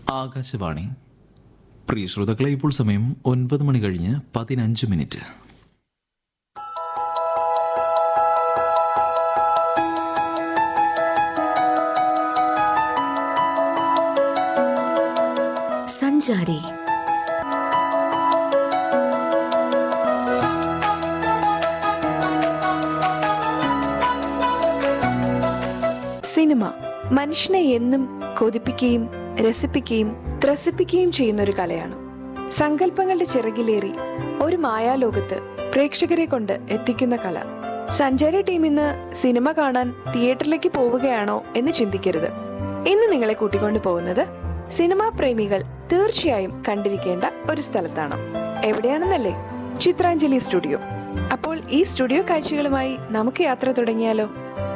ആകാശവാണി പ്രിയ ശ്രോതാക്കളെ ഇപ്പോൾ സമയം ഒൻപത് മണി കഴിഞ്ഞ് പതിനഞ്ച് മിനിറ്റ് സഞ്ചാരി സിനിമ മനുഷ്യനെ എന്നും കൊതിപ്പിക്കുകയും രസിപ്പിക്കുകയും ത്രസിപ്പിക്കുകയും ചെയ്യുന്ന ഒരു കലയാണ് സങ്കല്പങ്ങളുടെ ചിറകിലേറി ഒരു മായാലോകത്ത് പ്രേക്ഷകരെ കൊണ്ട് എത്തിക്കുന്ന കല സഞ്ചാരി ടീം ഇന്ന് സിനിമ കാണാൻ തിയേറ്ററിലേക്ക് പോവുകയാണോ എന്ന് ചിന്തിക്കരുത് ഇന്ന് നിങ്ങളെ കൂട്ടിക്കൊണ്ടു പോകുന്നത് സിനിമാ പ്രേമികൾ തീർച്ചയായും കണ്ടിരിക്കേണ്ട ഒരു സ്ഥലത്താണ് എവിടെയാണെന്നല്ലേ ചിത്രാഞ്ജലി സ്റ്റുഡിയോ അപ്പോൾ ഈ സ്റ്റുഡിയോ കാഴ്ചകളുമായി നമുക്ക് യാത്ര തുടങ്ങിയാലോ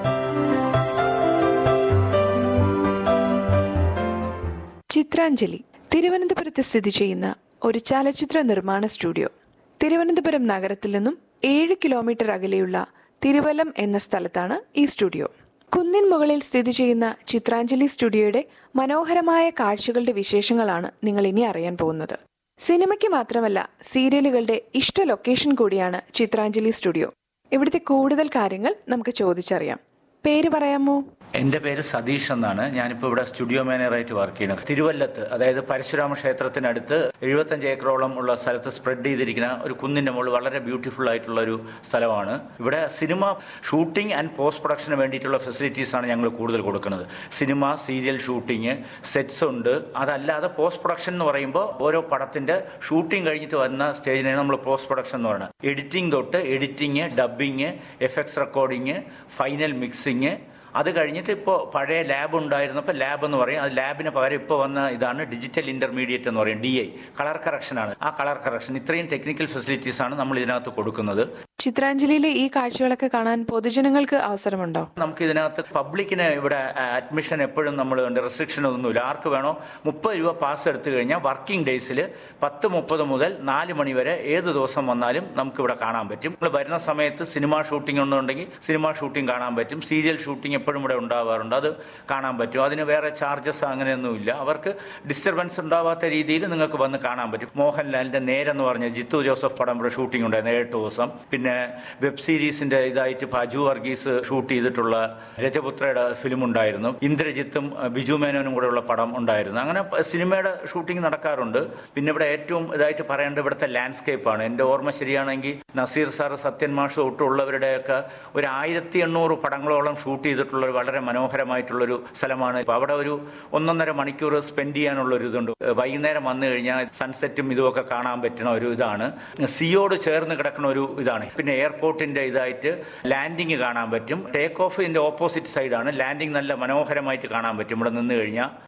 ചിത്രാഞ്ജലി തിരുവനന്തപുരത്ത് സ്ഥിതി ചെയ്യുന്ന ഒരു ചലച്ചിത്ര നിർമ്മാണ സ്റ്റുഡിയോ തിരുവനന്തപുരം നഗരത്തിൽ നിന്നും ഏഴ് കിലോമീറ്റർ അകലെയുള്ള തിരുവല്ലം എന്ന സ്ഥലത്താണ് ഈ സ്റ്റുഡിയോ കുന്നിൻ മുകളിൽ സ്ഥിതി ചെയ്യുന്ന ചിത്രാഞ്ജലി സ്റ്റുഡിയോയുടെ മനോഹരമായ കാഴ്ചകളുടെ വിശേഷങ്ങളാണ് നിങ്ങൾ ഇനി അറിയാൻ പോകുന്നത് സിനിമയ്ക്ക് മാത്രമല്ല സീരിയലുകളുടെ ഇഷ്ട ലൊക്കേഷൻ കൂടിയാണ് ചിത്രാഞ്ജലി സ്റ്റുഡിയോ ഇവിടുത്തെ കൂടുതൽ കാര്യങ്ങൾ നമുക്ക് ചോദിച്ചറിയാം പേര് പറയാമോ എൻ്റെ പേര് സതീഷ് എന്നാണ് ഞാനിപ്പോൾ ഇവിടെ സ്റ്റുഡിയോ മാനേജറായിട്ട് വർക്ക് ചെയ്യുന്നത് തിരുവല്ലത്ത് അതായത് പരശുരാമ ക്ഷേത്രത്തിനടുത്ത് എഴുപത്തഞ്ച് ഏക്കറോളം ഉള്ള സ്ഥലത്ത് സ്പ്രെഡ് ചെയ്തിരിക്കുന്ന ഒരു കുന്നിൻ്റെ മുകളിൽ വളരെ ബ്യൂട്ടിഫുൾ ആയിട്ടുള്ള ഒരു സ്ഥലമാണ് ഇവിടെ സിനിമ ഷൂട്ടിംഗ് ആൻഡ് പോസ്റ്റ് പ്രൊഡക്ഷന് വേണ്ടിയിട്ടുള്ള ഫെസിലിറ്റീസ് ആണ് ഞങ്ങൾ കൂടുതൽ കൊടുക്കുന്നത് സിനിമ സീരിയൽ ഷൂട്ടിംഗ് സെറ്റ്സ് ഉണ്ട് അതല്ലാതെ പോസ്റ്റ് പ്രൊഡക്ഷൻ എന്ന് പറയുമ്പോൾ ഓരോ പടത്തിൻ്റെ ഷൂട്ടിംഗ് കഴിഞ്ഞിട്ട് വന്ന സ്റ്റേജിനാണ് നമ്മൾ പോസ്റ്റ് പ്രൊഡക്ഷൻ എന്ന് പറയുന്നത് എഡിറ്റിംഗ് തൊട്ട് editing dubbing effects recording final mixing അത് കഴിഞ്ഞിട്ട് ഇപ്പോൾ പഴയ ലാബ് ഉണ്ടായിരുന്നപ്പോൾ ലാബ് എന്ന് പറയും അത് ലാബിന് പകരം ഇപ്പോൾ വന്ന ഇതാണ് ഡിജിറ്റൽ ഇന്റർമീഡിയറ്റ് എന്ന് പറയും ഡി ഐ കളർ കറക്ഷനാണ് ആ കളർ കറക്ഷൻ ഇത്രയും ടെക്നിക്കൽ ഫെസിലിറ്റീസ് ആണ് നമ്മൾ ഇതിനകത്ത് കൊടുക്കുന്നത് ചിത്രാഞ്ജലിയിലെ ഈ കാഴ്ചകളൊക്കെ കാണാൻ പൊതുജനങ്ങൾക്ക് അവസരമുണ്ടോ നമുക്ക് ഇതിനകത്ത് പബ്ലിക്കിന് ഇവിടെ അഡ്മിഷൻ എപ്പോഴും നമ്മൾ റെസ്ട്രിക്ഷൻ ഒന്നുമില്ല ആർക്ക് വേണോ മുപ്പത് രൂപ പാസ് എടുത്തു കഴിഞ്ഞാൽ വർക്കിംഗ് ഡേയ്സിൽ പത്ത് മുപ്പത് മുതൽ നാല് മണി വരെ ഏത് ദിവസം വന്നാലും നമുക്ക് ഇവിടെ കാണാൻ പറ്റും നമ്മൾ വരുന്ന സമയത്ത് സിനിമ ഷൂട്ടിംഗ് ഒന്നുണ്ടെങ്കിൽ സിനിമ ഷൂട്ടിംഗ് കാണാൻ പറ്റും സീരിയൽ ഷൂട്ടിംഗ് എപ്പോഴും ഇവിടെ ഉണ്ടാവാറുണ്ട് അത് കാണാൻ പറ്റും അതിന് വേറെ ചാർജസ് അങ്ങനെയൊന്നുമില്ല അവർക്ക് ഡിസ്റ്റർബൻസ് ഉണ്ടാവാത്ത രീതിയിൽ നിങ്ങൾക്ക് വന്ന് കാണാൻ പറ്റും മോഹൻലാലിന്റെ നേരെന്ന് പറഞ്ഞ ജിത്തു ജോസഫ് പടം ഇവിടെ ഷൂട്ടിംഗ് ഉണ്ടായിരുന്നു ഏഴ് ദിവസം പിന്നെ വെബ് സീരീസിന്റെ ഇതായിട്ട് ഇപ്പൊ അജു വർഗീസ് ഷൂട്ട് ചെയ്തിട്ടുള്ള രജപുത്രയുടെ ഫിലിം ഉണ്ടായിരുന്നു ഇന്ദ്രജിത്തും അഹ് ബിജു മേനോനും കൂടെ ഉള്ള പടം ഉണ്ടായിരുന്നു അങ്ങനെ പ- സിനിമയുടെ ഷൂട്ടിംഗ് നടക്കാറുണ്ട് പിന്നെ ഇവിടെ ഏറ്റവും ഇതായിട്ട് പറയേണ്ടത് ഇവിടുത്തെ ലാൻഡ്സ്കേപ്പാണ് എൻ്റെ ഓർമ്മ ശരിയാണെങ്കിൽ നസീർ സാർ സത്യൻ മാഷ് തൊട്ടുള്ളവരുടെയൊക്കെ ഒരു ആയിരത്തി എണ്ണൂറ് പടങ്ങളോളം ഷൂട്ട് ചെയ്തിട്ടുള്ള ഒരു വളരെ മനോഹരമായിട്ടുള്ളൊരു സ്ഥലമാണ് ഇപ്പൊ അവിടെ ഒരു ഒന്നൊന്നര മണിക്കൂർ സ്പെൻഡ് ചെയ്യാനുള്ള ഒരു ഇതുണ്ട് വൈകുന്നേരം വന്നു കഴിഞ്ഞാൽ സൺസെറ്റും ഇതുമൊക്കെ കാണാൻ പറ്റുന്ന ഒരു ഇതാണ് സിയോട് ചേർന്ന് കിടക്കുന്ന ഒരു ഇതാണ് പിന്നെ എയർപോർട്ടിന്റെ ഇതായിട്ട് ലാൻഡിങ് കാണാൻ പറ്റും ടേക്ക് ഓഫ് ഇതിന്റെ ഓപ്പോസിറ്റ് സൈഡാണ് ലാൻഡിങ് നല്ല മനോഹരമായിട്ട് കാണാൻ പറ്റും ഇവിടെ നിന്ന് കഴിഞ്ഞാൽ